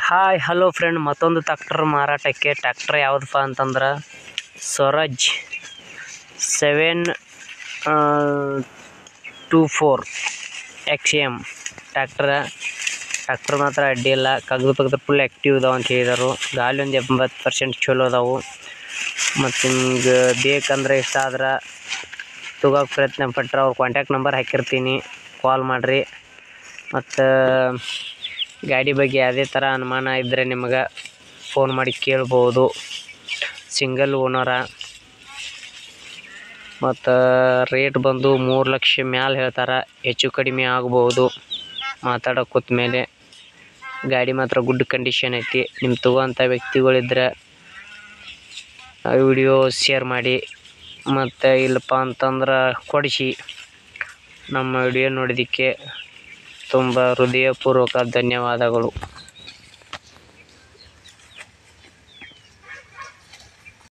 hi hello friend ಮತ್ತೊಂದು tractor ಮಾರಾಟಕ್ಕೆ tractor ಯಾವುದಪ್ಪ ಅಂತಂದ್ರೆ Swaraj seven two four X M ಟ್ಯಾಕ್ಟ್ರ ಟ್ಯಾಕ್ಟರ್ ಮಾತ್ರ ಅಡ್ಡಿ ಇಲ್ಲ ಕಗ್ದು ಪಗ್ದು ಫುಲ್ ಆ್ಯಕ್ಟಿವ್ ಇದಾವೆ ಅಂತ ಹೇಳಿದರು ಗಾಲಿ ಒಂದು ಎಂಬತ್ತು ಪರ್ಸೆಂಟ್ ಚಲೋ ಅದಾವು ಮತ್ತು ನಿಮ್ಗೆ ಬೇಕಂದ್ರೆ ಇಷ್ಟ ಆದ್ರೆ ತಗೋಕೆ ಪ್ರಯತ್ನ ಪಟ್ರೆ ಅವ್ರ ಕಾಂಟ್ಯಾಕ್ಟ್ ನಂಬರ್ ಹಾಕಿರ್ತೀನಿ ಕಾಲ್ ಮಾಡಿರಿ ಮತ್ತು ಗಾಡಿ ಬಗ್ಗೆ ಯಾವುದೇ ಥರ ಅನುಮಾನ ಇದ್ದರೆ ನಿಮಗೆ ಫೋನ್ ಮಾಡಿ ಕೇಳ್ಬೋದು ಸಿಂಗಲ್ ಓನರ ಮತ್ತು ರೇಟ್ ಬಂದು ಮೂರು ಲಕ್ಷ ಮ್ಯಾಲೆ ಹೇಳ್ತಾರೆ ಹೆಚ್ಚು ಕಡಿಮೆ ಆಗ್ಬೋದು ಮಾತಾಡೋಕೆ ಕೂತ ಮೇಲೆ ಗಾಡಿ ಮಾತ್ರ ಗುಡ್ ಕಂಡೀಷನ್ ಐತಿ ನಿಮ್ಮ ತಗೋಂಥ ವ್ಯಕ್ತಿಗಳಿದ್ರೆ ವಿಡಿಯೋ ಶೇರ್ ಮಾಡಿ ಮತ್ತು ಇಲ್ಲಪ್ಪ ಅಂತಂದ್ರೆ ಕೊಡಿಸಿ ನಮ್ಮ ವಿಡಿಯೋ ನೋಡಿದ್ದಕ್ಕೆ ತುಂಬ ಹೃದಯಪೂರ್ವಕ ಧನ್ಯವಾದಗಳು